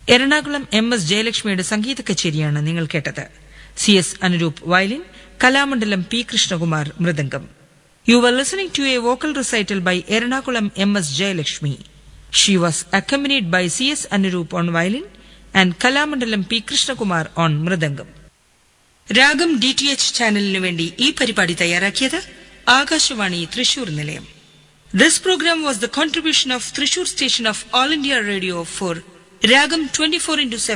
Ernakulam M S ജയലക്ഷ്മിയുടെ സംഗീത കച്ചേരിയാണ് നിങ്ങൾ കേട്ടത് C S Anuroop violin Kalamandalam P Krishnakumar mridangam you were listening to a vocal recital by Ernakulam M S Jayalakshmi she was accompanied by C S Anuroop on violin and Kalamandalam P Krishnakumar on mridangam ragam D T H ചാനലിനു വേണ്ടി ഈ പരിപാടി തയ്യാറാക്കിയത് ആകാശവാണി തൃശൂർ നിലയം this program was the contribution of Thrissur station of All India Radio for ragam twenty four into